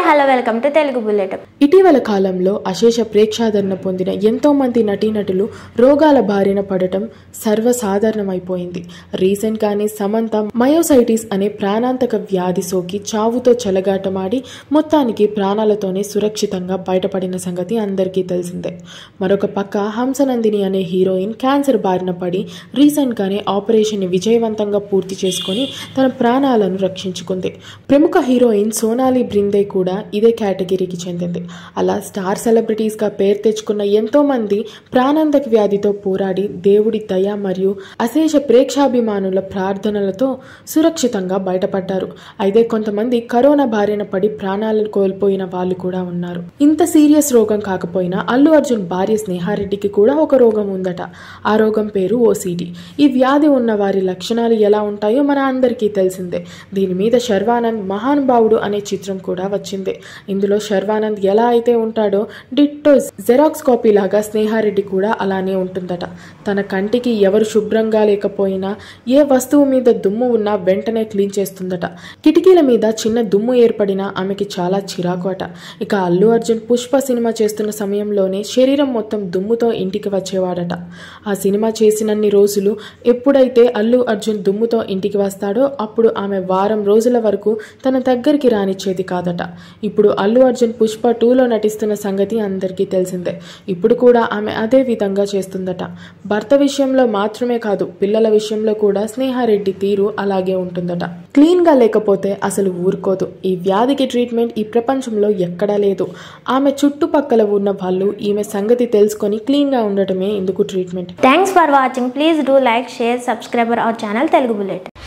hello welcome to Telugu bullet ఇటీవల కాలంలో అశేష ప్రేక్షాదరణ పొందిన ఎంతో మంది నటీనటులు రోగాల బారిన పడటం సర్వసాధారణమైపోయింది రీసెంట్ గానే సమంత మయోసైటిస్ అనే ప్రాణాంతక వ్యాధి సోకి చావుతో చెలగాటమాడి మొత్తానికి ప్రాణాలతోనే సురక్షితంగా బయటపడిన సంగతి అందరికీ తెలిసిందే మరొక పక్క హంసనందిని అనే హీరోయిన్ క్యాన్సర్ బారిన పడి రీసెంట్ గానే ఆపరేషన్ ని విజయవంతంగా పూర్తి చేసుకొని తన ప్రాణాలను రక్షించుకుంది ప్రముఖ హీరోయిన్ సోనాలి బ్రిందే కూడా ఇదే కేటగిరీకి చెందింది అలా స్టార్ సెలబ్రిటీస్ గా పేరు తెచ్చుకున్న ఎంతో మంది ప్రాణాంతక వ్యాధితో పోరాడి దేవుడి దయ మరియు అశేష ప్రేక్షాభిమానుల ప్రార్థనలతో సురక్షితంగా బయటపడ్డారు అయితే కొంతమంది కరోనా బారిన పడి ప్రాణాలను కోల్పోయిన వాళ్ళు కూడా ఉన్నారు ఇంత సీరియస్ రోగం కాకపోయినా అల్లు అర్జున్ భార్య స్నేహారెడ్డికి కూడా ఒక రోగం ఉందట ఆ రోగం పేరు ఓసిడి ఈ వ్యాధి ఉన్న వారి లక్షణాలు ఎలా ఉంటాయో మన అందరికీ తెలిసిందే దీని మీద శర్వానంద్ మహానుభావుడు అనే చిత్రం కూడా వచ్చింది ఇందులో శర్వానంద్ ఎలా అయితే ఉంటాడో డిట్టో జెరాక్స్ కాపీ లాగా స్నేహారెడ్డి కూడా అలానే ఉంటుందట తన కంటికి ఎవరు శుభ్రంగా లేకపోయినా ఏ వస్తువు మీద దుమ్ము ఉన్నా వెంటనే క్లీన్ చేస్తుందట కిటికీల మీద చిన్న దుమ్ము ఏర్పడినా ఆమెకి చాలా చిరాకు అట ఇక అల్లు అర్జున్ పుష్ప సినిమా చేస్తున్న సమయంలోనే శరీరం మొత్తం దుమ్ముతో ఇంటికి వచ్చేవాడట ఆ సినిమా చేసినన్ని రోజులు ఎప్పుడైతే అల్లు అర్జున్ దుమ్ముతో ఇంటికి వస్తాడో అప్పుడు ఆమె వారం రోజుల వరకు తన దగ్గరికి రానిచ్చేది కాదట ఇప్పుడు అల్లు అర్జున్ పుష్ప టూలో నటిస్తున్న సంగతి అందరికీ తెలిసిందే ఇప్పుడు కూడా ఆమె అదే విధంగా చేస్తుందట భర్త విషయంలో మాత్రమే కాదు పిల్లల విషయంలో కూడా స్నేహారెడ్డి తీరు అలాగే ఉంటుందట క్లీన్ గా లేకపోతే అసలు ఊరుకోదు ఈ వ్యాధికి ట్రీట్మెంట్ ఈ ప్రపంచంలో ఎక్కడా లేదు ఆమె చుట్టుపక్కల ఉన్న వాళ్ళు ఈమె సంగతి తెలుసుకొని క్లీన్ గా ఉండటమే ఇందుకు treatment thanks for watching please do like share subscriber our channel Telugu bullet